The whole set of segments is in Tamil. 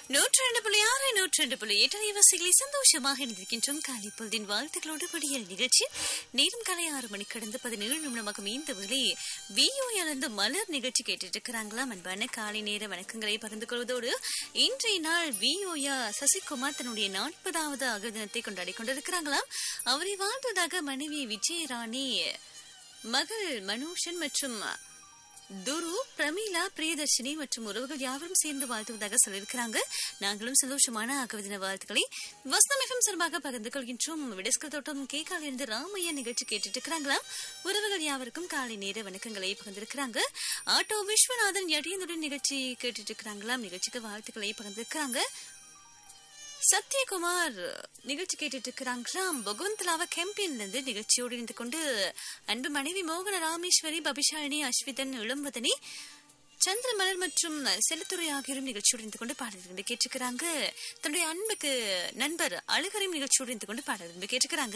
நூற்றி ரெண்டு புள்ளி ஆறு நூற்றி ரெண்டு புள்ளி எட்டு அலைவாசிகளை சந்தோஷமாக இணைந்திருக்கின்றோம் காலை பொழுதின் வாழ்த்துக்களோடு விடியல் நிகழ்ச்சி நேரம் காலை ஆறு மணி கடந்து பதினேழு நிமிடமாக இந்த வேளை விஓ இழந்து மலர் நிகழ்ச்சி கேட்டுட்டு இருக்கிறாங்களாம் அன்பான காலை நேர வணக்கங்களை பகிர்ந்து கொள்வதோடு இன்றைய நாள் விஓயா சசிகுமார் தன்னுடைய நாற்பதாவது அகல் தினத்தை கொண்டாடி கொண்டிருக்கிறாங்களாம் அவரை வாழ்ந்ததாக மனைவி விஜயராணி மகள் மனோஷன் மற்றும் துரு பிரமீளா பிரியதர்ஷினி மற்றும் உறவுகள் யாவரும் சேர்ந்து வாழ்த்துவதாக சொல்லியிருக்கிறாங்க நாங்களும் சந்தோஷமான ஆகவதின வாழ்த்துக்களை வசனம் எஃப்எம் சார்பாக பகிர்ந்து கொள்கின்றோம் விடஸ்கல் தோட்டம் கேக்கால இருந்து ராமையா நிகழ்ச்சி கேட்டுட்டு இருக்கிறாங்களாம் உறவுகள் யாவருக்கும் காலை நேர வணக்கங்களை பகிர்ந்திருக்கிறாங்க ஆட்டோ விஸ்வநாதன் எடியனுடன் நிகழ்ச்சி கேட்டுட்டு இருக்கிறாங்களாம் நிகழ்ச்சிக்கு வாழ்த்துக்களை பகிர்ந்திருக்கிறாங்க சத்யகுமார் நிகழ்ச்சி கேட்டுட்டு இருக்கிறாங்களாம் பகவந்தலாவ கேம்பியன்ல இருந்து நிகழ்ச்சியோடு இணைந்து கொண்டு அன்பு மனைவி மோகன ராமேஸ்வரி பபிஷாலினி அஸ்விதன் இளம்பதனி சந்திரமலர் மற்றும் செல்லத்துறை ஆகியோரும் நிகழ்ச்சியோடு இருந்து கொண்டு பாடல் விரும்பி கேட்டிருக்கிறாங்க தன்னுடைய அன்புக்கு நண்பர் அழுகரையும் நிகழ்ச்சியோடு இருந்து கொண்டு பாடல் விரும்பி கேட்டிருக்கிறாங்க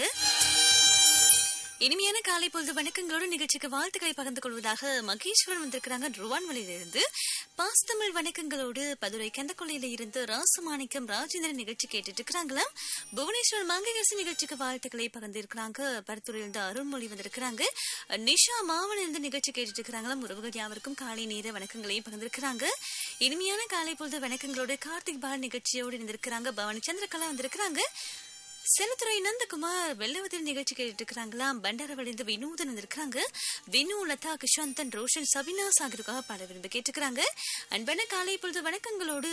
இனிமையான காலை பொழுது வணக்கங்களோடு நிகழ்ச்சிக்கு வாழ்த்துக்களை பகிர்ந்து கொள்வதாக மகேஸ்வரன் வந்திருக்கிறாங்க ருவான்மலையிலிருந்து பாஸ்தமிழ் வணக்கங்களோடு பதுரை கந்தக்கொள்ளையில இருந்து ராசமாணிக்கம் ராஜேந்திரன் நிகழ்ச்சி கேட்டுட்டு இருக்கிறாங்களாம் புவனேஸ்வர் மங்கையரசு நிகழ்ச்சிக்கு வாழ்த்துக்களை பகிர்ந்து இருக்கிறாங்க பருத்துறையிலிருந்து அருண்மொழி வந்திருக்கிறாங்க நிஷா மாவன் இருந்து நிகழ்ச்சி கேட்டுட்டு இருக்கிறாங்களாம் உறவுகள் யாவருக்கும் காலை நேர வணக்கங்களை பகிர்ந்திருக்கிறாங்க இனிமையான காலை பொழுது வணக்கங்களோடு கார்த்திக் பால் நிகழ்ச்சியோடு இருந்திருக்கிறாங்க பவானி சந்திரகலா வந்திருக்கிறாங்க செல்லத்துறை நந்தகுமார் வெள்ளவதில் நிகழ்ச்சி கேட்டு இருக்கிறாங்களாம் பண்டாரவழிந்து வினோதன் இருக்கிறாங்க வினு லதா கிஷாந்தன் ரோஷன் சபினாஸ் ஆகியோருக்காக பாட விரும்பி கேட்டுக்கிறாங்க அன்பான காலை பொழுது வணக்கங்களோடு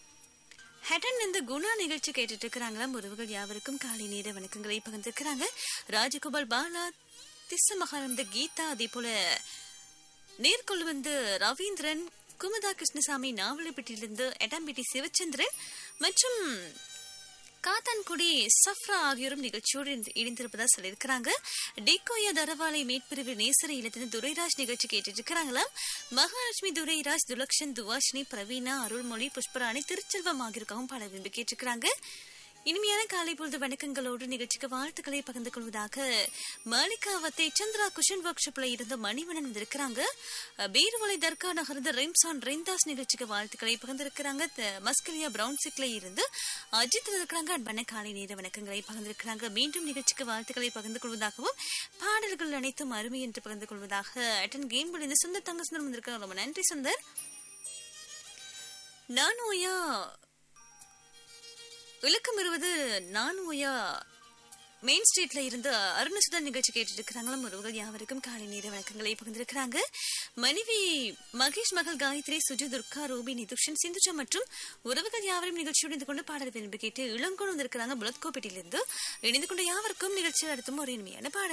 ஹெடன் இந்த குணா நிகழ்ச்சி கேட்டுட்டு இருக்கிறாங்களாம் உறவுகள் யாவருக்கும் காலை நேர வணக்கங்களை பகிர்ந்திருக்கிறாங்க ராஜகோபால் பாலா திஸ்ஸ மகானந்த கீதா அதே போல நேர்கொள்ளு வந்து ரவீந்திரன் குமுதா கிருஷ்ணசாமி நாவலப்பட்டியிலிருந்து எடாம்பிட்டி சிவச்சந்திரன் மற்றும் காத்தான்குடி சஃப்ரா ஆகியோரும் நிகழ்ச்சியோடு இணைந்திருப்பதா சொல்லியிருக்கிறாங்க டிகோயா தரவாலை மேற்பிரிவு நேசர இல்லத்தின் துரைராஜ் நிகழ்ச்சி கேட்டுட்டு இருக்கிறாங்களாம் மகாலட்சுமி துரைராஜ் துலக்ஷன் துவாஷினி பிரவீனா அருள்மொழி புஷ்பராணி திருச்செல்வம் ஆகியோருக்காகவும் பாட விரும்பி கேட்டிருக்கிறாங்க இனிமையான காலை பொழுது வணக்கங்களோடு நிகழ்ச்சிக்கு வாழ்த்துக்களை பகிர்ந்து கொள்வதாக மாலிகாவத்தை சந்திரா குஷன் ஒர்க் ஷாப்ல இருந்த மணிவணன் வந்திருக்கிறாங்க பீர்வலை தர்கா நகர்ந்த ரெம்சான் ரெந்தாஸ் நிகழ்ச்சிக்கு வாழ்த்துக்களை பகிர்ந்திருக்கிறாங்க மஸ்கலியா பிரவுன் சிக்ல இருந்து அஜித் இருக்கிறாங்க அன்பான காலை நேர வணக்கங்களை பகிர்ந்திருக்கிறாங்க மீண்டும் நிகழ்ச்சிக்கு வாழ்த்துக்களை பகிர்ந்து கொள்வதாகவும் பாடல்கள் அனைத்தும் அருமை என்று பகிர்ந்து கொள்வதாக அட்டன் கேம் இருந்து சுந்தர் தங்க சுந்தரம் வந்திருக்காங்க ரொம்ப நன்றி சுந்தர் நானோயா விளக்கம் இருவது நானோயா மெயின் ஸ்ட்ரீட்ல இருந்து அருணசுதன் நிகழ்ச்சி கேட்டுட்டு இருக்கிறாங்களும் உறவுகள் யாவருக்கும் காலை நேர வணக்கங்களை பகிர்ந்திருக்கிறாங்க மனைவி மகேஷ் மகள் காயத்ரி சுஜி துர்கா ரூபி நிதுஷன் சிந்துஜா மற்றும் உறவுகள் யாவரும் நிகழ்ச்சியோடு இருந்து கொண்டு பாடல் விரும்பி கேட்டு இளங்கோடு வந்திருக்கிறாங்க புலத்கோப்பேட்டிலிருந்து இணைந்து கொண்டு யாவருக்கும் நிகழ்ச்சியில் அடுத்தும் ஒரு இனிமையான பாடல்